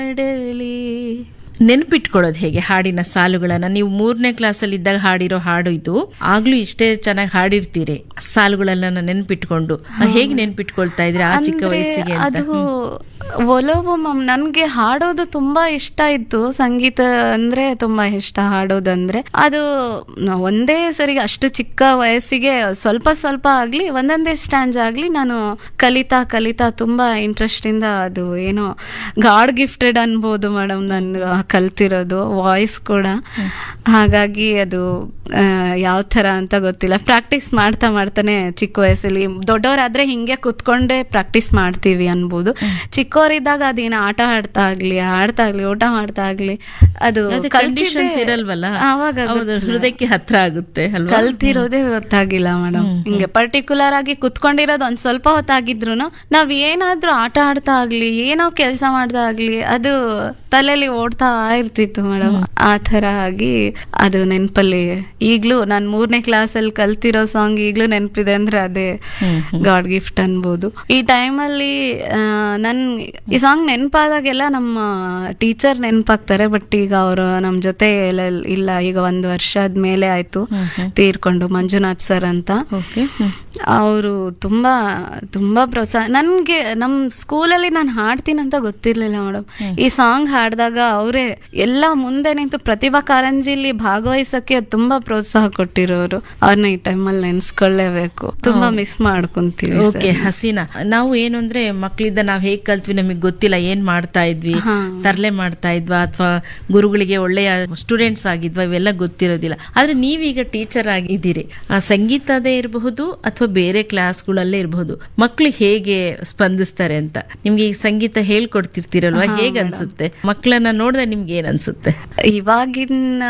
ಹಾಡಲಿ ನೆನ್ಪಿಟ್ಕೊಳ್ಳೋದು ಹೇಗೆ ಹಾಡಿನ ಸಾಲುಗಳನ್ನ ನೀವು ಮೂರನೇ ಕ್ಲಾಸಲ್ಲಿ ಇದ್ದಾಗ ಹಾಡಿರೋ ಹಾಡು ಇದು ಆಗ್ಲೂ ಇಷ್ಟೇ ಚೆನ್ನಾಗಿ ಹಾಡಿರ್ತೀರಿ ಸಾಲುಗಳನ್ನ ನೆನ್ಪಿಟ್ಕೊಂಡು ಹೇಗೆ ನೆನ್ಪಿಟ್ಕೊಳ್ತಾ ಇದ್ರಿ ಆ ಚಿಕ್ಕ ಅಂದ್ರೆ ವಯಸ್ಸಿಗೆ ಅಂತ ಅದು ಒಲವು ಮಮ್ ನನ್ಗೆ ಹಾಡೋದು ತುಂಬಾ ಇಷ್ಟ ಇತ್ತು ಸಂಗೀತ ಅಂದ್ರೆ ತುಂಬಾ ಇಷ್ಟ ಹಾಡೋದಂದ್ರೆ ಅದು ನ- ಒಂದೇ ಸರಿ ಅಷ್ಟು ಚಿಕ್ಕ ವಯಸ್ಸಿಗೆ ಸ್ವಲ್ಪ ಸ್ವಲ್ಪ ಆಗ್ಲಿ ಒಂದೊಂದೇ ಸ್ಟ್ಯಾಂಜ್ ಆಗ್ಲಿ ನಾನು ಕಲಿತಾ ಕಲಿತಾ ತುಂಬಾ ಇಂಟ್ರೆಸ್ಟ್ ಇಂದ ಅದು ಏನೋ ಗಾಡ್ ಗಿಫ್ಟೆಡ್ ಅನ್ಬೋದು ಮೇಡಮ್ ನಾನು ಕಲ್ತಿರೋದು ವಾಯ್ಸ್ ಕೂಡ ಹಾಗಾಗಿ ಅದು ಯಾವ ಥರ ಅಂತ ಗೊತ್ತಿಲ್ಲ ಪ್ರಾಕ್ಟೀಸ್ ಮಾಡ್ತಾ ಮಾಡ್ತಾನೆ ಚಿಕ್ಕ ವಯಸ್ಸಲ್ಲಿ ದೊಡ್ಡವರಾದ್ರೆ ಹಿಂಗೆ ಕುತ್ಕೊಂಡೇ ಪ್ರಾಕ್ಟೀಸ್ ಮಾಡ್ತೀವಿ ಅನ್ಬೋದು ಚಿಕ್ಕವರಿದ್ದಾಗ ಅದೇನು ಆಟ ಆಡ್ತಾ ಆಗ್ಲಿ ಆಡ್ತಾ ಆಗ್ಲಿ ಊಟ ಮಾಡ್ತಾ ಆಗ್ಲಿ ಅದು ಅದು ಕಲ್ತಿದ್ದೆ- conditions ಇರಲ್ವಲ್ಲ ಆವಾಗ ಹೌದು, ಗೊತ್ತಿಲ್ಲ. ಹೃದಯಕ್ಕೆ ಹತ್ರ ಆಗುತ್ತೆ ಅಲ್ವಾ ಕಲ್ತಿರೋದೇ ಗೊತ್ತಾಗಿಲ್ಲ ಮೇಡಮ್ ಹಿಂಗೆ ಪರ್ಟಿಕ್ಯುಲರ್ ಆಗಿ ಕುತ್ಕೊಂಡಿರೋದು ಒಂದ್ ಸ್ವಲ್ಪ ಹೊತ್ತಾಗಿದ್ರು ನಾವ್ ಏನಾದ್ರೂ ಆಟ ಆಡ್ತಾ ಆಗ್ಲಿ ಏನೋ ಕೆಲಸ ಮಾಡ್ತಾ ಆಗ್ಲಿ ಅದು ತಲೆಯಲ್ಲಿ ಓಡ್ತಾ ಇರ್ತಿತ್ತು ಮೇಡಮ್ ಆ ತರ ಆಗಿ ಅದು ನೆನ್ಪಲ್ಲಿ ಈಗ್ಲೂ ನಾನ್ ಮೂರನೇ ಕ್ಲಾಸ್ ಅಲ್ಲಿ ಕಲ್ತಿರೋ ಸಾಂಗ್ ಈಗ್ಲೂ ನೆನ್ಪಿದೆ ಅಂದ್ರೆ ಅದೇ ಗಾಡ್ ಗಿಫ್ಟ್ ಅನ್ಬೋದು ಈ ಟೈಮಲ್ಲಿ ನನ್ ಈ ಸಾಂಗ್ ನೆನಪಾದಾಗೆಲ್ಲ ನಮ್ಮ ಟೀಚರ್ ನೆನಪಾಗ್ತಾರೆ ಬಟ್ ಈಗ ಅವರು ನಮ್ ಜೊತೆ ಇಲ್ಲ ಇಲ್ಲ ಈಗ ಒಂದು ವರ್ಷದ ಮೇಲೆ ಆಯ್ತು ತೀರ್ಕೊಂಡು ಮಂಜುನಾಥ್ ಸರ್ ಅಂತ ಓಕೆ ಅವರು ತುಂಬಾ ತುಂಬಾ ಪ್ರೋತ್ಸಾಹ ನನ್ಗೆ ನಮ್ ಸ್ಕೂಲಲ್ಲಿ ನಾನು ಹಾಡ್ತೀನಿ ಅಂತ ಗೊತ್ತಿರ್ಲಿಲ್ಲ ಮೇಡಮ್ ಈ ಸಾಂಗ್ ಹಾಡಿದಾಗ ಅವರೇ ಎಲ್ಲ ಮುಂದೆ ನಿಂತು ಪ್ರತಿಭಾ ಕಾರಂಜಿಲಿ ಭಾಗವಹಿಸಕ್ಕೆ ತುಂಬಾ ಪ್ರೋತ್ಸಾಹ ಕೊಟ್ಟಿರೋರು ಅವ್ರನ್ನ ಈ ಟೈಮಲ್ಲಿ ನೆನ್ಸ್ಕೊಳ್ಳೇಬೇಕು ತುಂಬಾ ಮಿಸ್ ಮಾಡ್ಕೊಂತೀವಿ sir. ಓಕೆ ಹಸೀನಾ ನಾವು ಏನು ಅಂದ್ರೆ ಮಕ್ಳಿದ್ದ ನಾವ್ ಹೇಗ್ ಕಲ್ತ್ವಿ ನಮಗೆ ಗೊತ್ತಿಲ್ಲ ಏನ್ ಮಾಡ್ತಾ ಇದ್ವಿ ಹಾ. ತರ್ಲೆ ಮಾಡ್ತಾ ಇದ್ವಾ ಅಥವಾ ಗುರುಗಳಿಗೆ ಒಳ್ಳೆಯ ಸ್ಟೂಡೆಂಟ್ಸ್ ಆಗಿದ್ವಾ ಇವೆಲ್ಲ ಗೊತ್ತಿರೋದಿಲ್ಲ ಆದ್ರೆ ನೀವೀಗ ಟೀಚರ್ ಆಗಿದ್ದೀರಿ ಆ ಸಂಗೀತದೇ ಇರಬಹುದು ಅಥವಾ ಬೇರೆ ಕ್ಲಾಸ್ಗಳಲ್ಲೇ ಇರಬಹುದು ಮಕ್ಳು ಹೇಗೆ ಸ್ಪಂದಿಸ್ತಾರೆ ಅಂತ ನಿಮ್ಗೆ ಈ ಸಂಗೀತ ಹೇಳ್ಕೊಡ್ತಿರ್ತೀರಲ್ವಾ ಹೇಗ್ ಅನ್ಸುತ್ತೆ ಮಕ್ಕಳನ್ನ ನೋಡಿದ್ರೆ ನಿಮ್ಗೆ ಏನ್ ಅನ್ಸುತ್ತೆ ಇವಾಗಿನ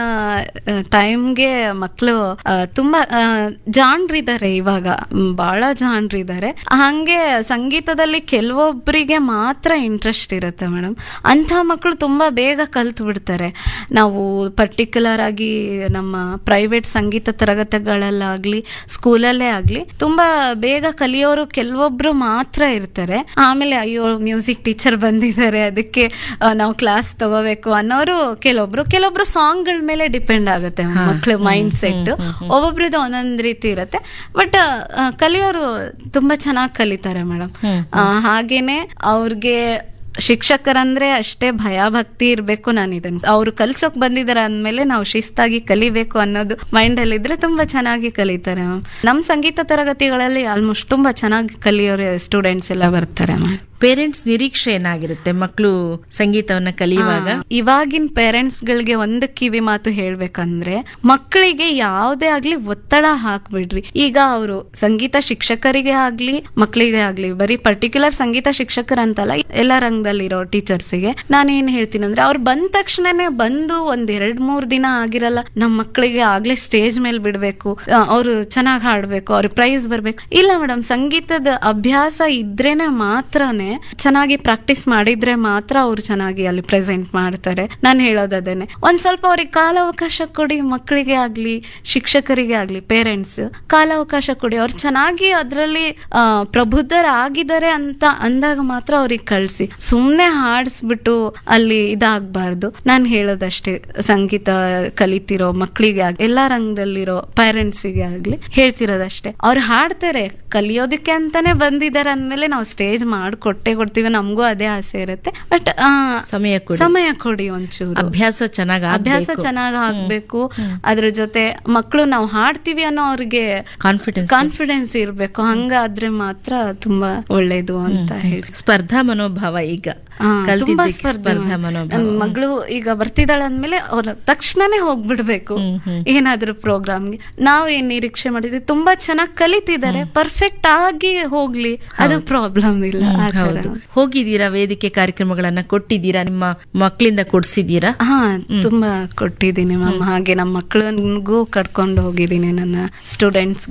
ಟೈಮ್ಗೆ ಮಕ್ಕಳು ತುಂಬಾ ಆ, ಜಾಣ್ರಿದ್ದಾರೆ ಇವಾಗ ಮ್, ಬಹಳ ಜಾಣ್ರಿದ್ದಾರೆ ಹಂಗೆ ಸಂಗೀತದಲ್ಲಿ ಕೆಲವೊಬ್ಬರಿಗೆ ಮಾತ್ರ ಇಂಟ್ರೆಸ್ಟ್ ಇರುತ್ತೆ ಮೇಡಮ್ ಅಂಥ ಮಕ್ಕಳು ತುಂಬಾ ಬೇಗ ಕಲ್ತು ಬಿಡ್ತಾರೆ ನಾವು ಪರ್ಟಿಕ್ಯುಲರ್ ಆಗಿ ನಮ್ಮ ಪ್ರೈವೇಟ್ ಸಂಗೀತ ತರಗತಿಗಳಲ್ಲಾಗ್ಲಿ ಸ್ಕೂಲಲ್ಲೇ ಆಗ್ಲಿ ತುಂಬಾ ಬೇಗ ಕಲಿಯೋರು ಕೆಲವೊಬ್ರು ಮಾತ್ರ ಇರ್ತಾರೆ ಆಮೇಲೆ ಅಯ್ಯೋ ಮ್ಯೂಸಿಕ್ ಟೀಚರ್ ಬಂದಿದ್ದಾರೆ ಅದಕ್ಕೆ ಆ, ನಾವು ಕ್ಲಾಸ್ ತಗೋಬೇಕು ಅನ್ನೋರು ಕೆಲವೊಬ್ರು ಕೆಲವೊಬ್ರು ಸಾಂಗ್ಗಳ ಮೇಲೆ ಡಿಪೆಂಡ್ ಆಗುತ್ತೆ ಮಕ್ಳು ಮೈಂಡ್ ಸೆಟ್ ಒಬ್ಬೊಬ್ರದ್ದು ಒಂದೊಂದ್ ರೀತಿ ಇರುತ್ತೆ ಬಟ್ ಕಲಿಯೋರು ತುಂಬಾ ಚೆನ್ನಾಗಿ ಕಲಿತಾರೆ ಮೇಡಮ್ ಹಾಗೇನೆ ಅವ್ರಿಗೆ ಶಿಕ್ಷಕರಂದ್ರೆ ಅಷ್ಟೇ ಭಯ ಭಕ್ತಿ ಇರ್ಬೇಕು ನಾನು ಇದನ್ನ ಅವ್ರು ಕಲ್ಸೋಕ್ ಬಂದಿದ್ದಾರೆ ಅಂದ್ಮೇಲೆ ನಾವು ಶಿಸ್ತಾಗಿ ಕಲಿಬೇಕು ಅನ್ನೋದು ಮೈಂಡ್ ಅಲ್ಲಿ ಇದ್ರೆ ತುಂಬಾ ಚೆನ್ನಾಗಿ ಕಲಿತಾರೆ ಮ್ಯಾಮ್ ನಮ್ ಸಂಗೀತ ತರಗತಿಗಳಲ್ಲಿ ಆಲ್ಮೋಸ್ಟ್ ತುಂಬಾ ಚೆನ್ನಾಗಿ ಕಲಿಯೋರು ಸ್ಟೂಡೆಂಟ್ಸ್ ಎಲ್ಲ ಬರ್ತಾರೆ ಮ್ಯಾಮ್ ಪೇರೆಂಟ್ಸ್ ನಿರೀಕ್ಷೆ ಏನಾಗಿರುತ್ತೆ ಮಕ್ಕಳು ಸಂಗೀತವನ್ನ ಕಲಿಯುವಾಗ ಆ, ಇವಾಗಿನ ಪೇರೆಂಟ್ಸ್ ಗಳಿಗೆ ಒಂದು ಕಿವಿ ಮಾತು ಹೇಳ್ಬೇಕಂದ್ರೆ ಮಕ್ಕಳಿಗೆ ಯಾವುದೇ ಆಗ್ಲಿ ಒತ್ತಡ ಹಾಕ್ಬಿಡ್ರಿ ಈಗ ಅವರು ಸಂಗೀತ ಶಿಕ್ಷಕರಿಗೆ ಆಗ್ಲಿ ಮಕ್ಕಳಿಗೆ ಆಗ್ಲಿ ಬರೀ ಪರ್ಟಿಕ್ಯುಲರ್ ಸಂಗೀತ ಶಿಕ್ಷಕರಂತಲ್ಲ ಎಲ್ಲ ರಂಗದಲ್ಲಿರೋ ಟೀಚರ್ಸ್ಗೆ ನಾನೇನ್ ಹೇಳ್ತೀನಿ ಅಂದ್ರೆ ಅವ್ರು ಬಂದ ತಕ್ಷಣನೇ ಬಂದು ಒಂದ್ ಎರಡ್ ಮೂರ್ ದಿನ ಆಗಿರಲ್ಲ ನಮ್ಮ ಮಕ್ಕಳಿಗೆ ಆಗ್ಲೇ ಸ್ಟೇಜ್ ಮೇಲೆ ಬಿಡ್ಬೇಕು ಅವರು ಚೆನ್ನಾಗಿ ಹಾಡ್ಬೇಕು ಅವ್ರ ಪ್ರೈಸ್ ಬರ್ಬೇಕು ಇಲ್ಲ ಮೇಡಮ್ ಸಂಗೀತದ ಅಭ್ಯಾಸ ಇದ್ರೇನೆ ಮಾತ್ರನೇ ಚೆನ್ನಾಗಿ ಪ್ರಾಕ್ಟೀಸ್ ಮಾಡಿದ್ರೆ ಮಾತ್ರ ಅವ್ರು ಚೆನ್ನಾಗಿ ಅಲ್ಲಿ ಪ್ರೆಸೆಂಟ್ ಮಾಡ್ತಾರೆ ನಾನು ಹೇಳೋದದೇನೆ ಒಂದ್ ಸ್ವಲ್ಪ ಅವ್ರಿಗೆ ಕಾಲಾವಕಾಶ ಕೊಡಿ ಮಕ್ಕಳಿಗೆ ಆಗ್ಲಿ ಶಿಕ್ಷಕರಿಗೆ ಆಗ್ಲಿ ಪೇರೆಂಟ್ಸ್ ಕಾಲಾವಕಾಶ ಕೊಡಿ ಅವ್ರು ಚೆನ್ನಾಗಿ ಅದರಲ್ಲಿ ಪ್ರಬುದ್ಧರಾಗಿದ್ದಾರೆ ಅಂತ ಅಂದಾಗ ಮಾತ್ರ ಅವ್ರಿಗೆ ಕಳ್ಸಿ ಸುಮ್ನೆ ಹಾಡಿಸ್ಬಿಟ್ಟು ಅಲ್ಲಿ ಇದಾಗಬಾರ್ದು ನಾನು ಹೇಳೋದಷ್ಟೇ ಸಂಗೀತ ಕಲಿತಿರೋ ಮಕ್ಕಳಿಗೆ ಆಗ್ಲಿ ಎಲ್ಲಾ ರಂಗದಲ್ಲಿರೋ ಪೇರೆಂಟ್ಸಿಗೆ ಆಗ್ಲಿ ಹೇಳ್ತಿರೋದಷ್ಟೇ ಅವ್ರು ಹಾಡ್ತಾರೆ ಕಲಿಯೋದಕ್ಕೆ ಅಂತಾನೆ ಬಂದಿದ್ದಾರೆ ಅಂದ್ಮೇಲೆ ನಾವು ಸ್ಟೇಜ್ ಮಾಡ್ಕೊಟ್ಟೆ ಕೊಡ್ತೀವಿ ನಮಗೂ ಅದೇ ಆಸೆ ಇರುತ್ತೆ ಬಟ್ ಸಮಯ ಕೊಡಿ ಸಮಯ ಕೊಡಿ ಒಂಚೂರು ಅಭ್ಯಾಸ ಚೆನ್ನಾಗಿ ಅಭ್ಯಾಸ ಚೆನ್ನಾಗಿ ಆಗ್ಬೇಕು ಅದ್ರ ಜೊತೆ ಮಕ್ಕಳು ನಾವು ಹಾಡ್ತೀವಿ ಅನ್ನೋ ಅವ್ರಿಗೆ ಕಾನ್ಫಿಡೆನ್ಸ್ ಕಾನ್ಫಿಡೆನ್ಸ್ ಇರ್ಬೇಕು ಹಂಗಾದ್ರೆ ಮಾತ್ರ ತುಂಬಾ ಒಳ್ಳೇದು ಅಂತ ಹೇಳಿ ಸ್ಪರ್ಧಾ ಮನೋಭಾವ ಈಗ ಹಾ, ತುಂಬಾ ಕಲ್ತಿದ್ದಕ್ಕೆ ಸ್ಪರ್ಧೆ ಸ್ಪರ್ಧಾ ನನ್ ಮನೋಭಾವ ಮಗಳು ಈಗ ಬರ್ತಿದ್ದಾಳೆ ಅಂದ್ಮೇಲೆ ಅವ್ರ ತಕ್ಷಣನೇ ಹೋಗ್ಬಿಡ್ಬೇಕು ಏನಾದ್ರೂ ಪ್ರೋಗ್ರಾಮ್ಗೆ ನಾವ್ ಏನ್ ನಿರೀಕ್ಷೆ ಮಾಡಿದ್ವಿ ತುಂಬಾ ಚೆನ್ನಾಗಿ ಕಲಿತಿದ್ದಾರೆ ಪರ್ಫೆಕ್ಟ್ ಆಗಿ ಹೋಗ್ಲಿ ಅದು ಪ್ರಾಬ್ಲಮ್ ಇಲ್ಲ ಆ ತರ. ಹೌದು ಹೋಗಿದ್ದೀರಾ ವೇದಿಕೆ ಕಾರ್ಯಕ್ರಮಗಳನ್ನ ಕೊಟ್ಟಿದ್ದೀರಾ ನಿಮ್ಮ ಮಕ್ಕಳಿಂದ ಕೊಡ್ಸಿದ್ದೀರಾ ಹಾ ತುಂಬಾ ಕೊಟ್ಟಿದ್ದೀನಿ ಮ್ಯಾಮ್ ಹಾಗೆ ನಮ್ಮ ಮಕ್ಕಳಿಗೂ ಕರ್ಕೊಂಡು ಹೋಗಿದ್ದೀನಿ ನನ್ನ ಸ್ಟೂಡೆಂಟ್ಸ್